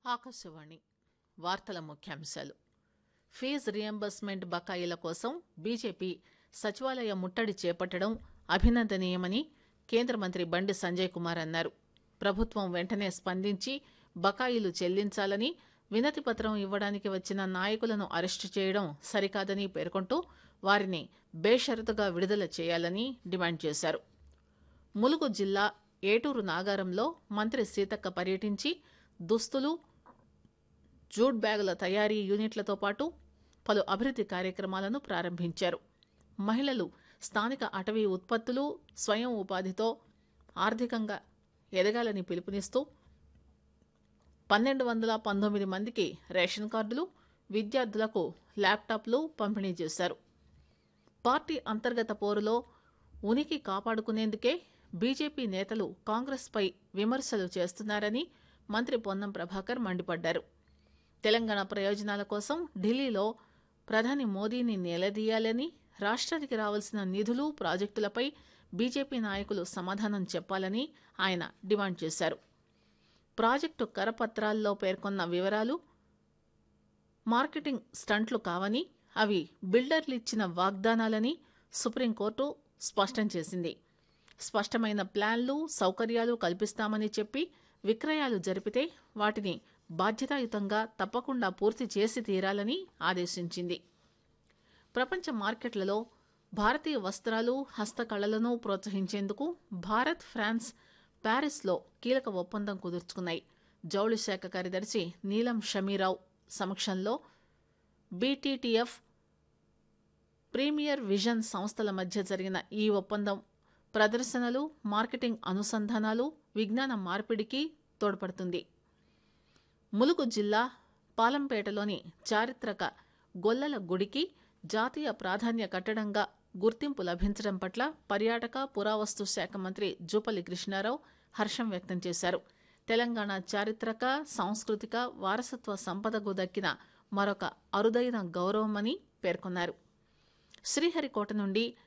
ఆకాశవాణి వార్తల ముఖ్యాంశాలు fee reimbursement బకాయిల కోసం బీజేపీ సచివాలయ ముట్టడి చేపట్టడం అభినందనీయమని కేంద్ర మంత్రి బండి సంజయ్ కుమార్ అన్నారు ప్రభుత్వం వెంటనే స్పందించి బకాయిలు చెల్లించాలని వినతి పత్రం ఇవ్వడానికి వచ్చిన నాయకులను అరెస్టు చేయడం సరికాదని పేర్కొంటూ వారిని బేషరతుగా విడుదల చేయాలని డిమాండ్ చేశారు ములుగు జిల్లా ఏటూరు నాగారంలో మంత్రి సీతక్క పర్యటించి దుస్తులు జూట్ బ్యాగుల తయారీ యూనిట్లతో పాటు పలు అభివృద్ది కార్యక్రమాలను ప్రారంభించారు మహిళలు స్థానిక అటవీ ఉత్పత్తులు స్వయం ఉపాధితో ఆర్థికంగా ఎదగాలని పిలుపునిస్తూ పన్నెండు వందల పంతొమ్మిది మందికి రేషన్ కార్డులు విద్యార్థులకు ల్యాప్టాప్లు పంపిణీ చేశారు పార్టీ అంతర్గత పోరులో ఉనికి కాపాడుకునేందుకే బీజేపీ నేతలు కాంగ్రెస్పై విమర్శలు చేస్తున్నారని మంత్రి పొన్నం ప్రభాకర్ మండిపడ్డారు తెలంగాణ ప్రయోజనాల కోసం ఢిల్లీలో ప్రధాని మోదీని నిలదీయాలని రాష్ట్రానికి రావాల్సిన నిధులు ప్రాజెక్టులపై బీజేపీ నాయకులు సమాధానం చెప్పాలని ఆయన డిమాండ్ చేశారు ప్రాజెక్టు కరపత్రాల్లో పేర్కొన్న వివరాలు మార్కెటింగ్ స్టంట్లు కావని అవి బిల్డర్లు ఇచ్చిన వాగ్దానాలని సుప్రీంకోర్టు స్పష్టం చేసింది స్పష్టమైన ప్లాన్లు సౌకర్యాలు కల్పిస్తామని చెప్పి విక్రయాలు జరిపితే వాటిని బాధ్యతాయుతంగా తప్పకుండా పూర్తి చేసి తీరాలని ఆదేశించింది ప్రపంచ మార్కెట్లలో భారతీయ వస్త్రాలు హస్తకళలను ప్రోత్సహించేందుకు భారత్ ఫ్రాన్స్ ప్యారిస్లో కీలక ఒప్పందం కుదుర్చుకున్నాయి జౌళి శాఖ కార్యదర్శి నీలం షమీరావు సమక్షంలో బీటీటీఎఫ్ ప్రీమియర్ విజన్ సంస్థల మధ్య జరిగిన ఈ ఒప్పందం ప్రదర్శనలు మార్కెటింగ్ అనుసంధానాలు విజ్ఞాన మార్పిడికి తోడ్పడుతుంది ములుగు జిల్లా పాలంపేటలోని చారిత్రక గొల్లల గుడికి జాతీయ ప్రాధాన్య కట్టడంగా గుర్తింపు లభించడం పట్ల పర్యాటక పురావస్తు శాఖ మంత్రి జూపల్లి కృష్ణారావు హర్షం వ్యక్తం చేశారు తెలంగాణ చారిత్రక సాంస్కృతిక వారసత్వ సంపదకు దక్కిన మరొక అరుదైన గౌరవమని పేర్కొన్నారు శ్రీహరికోట నుండి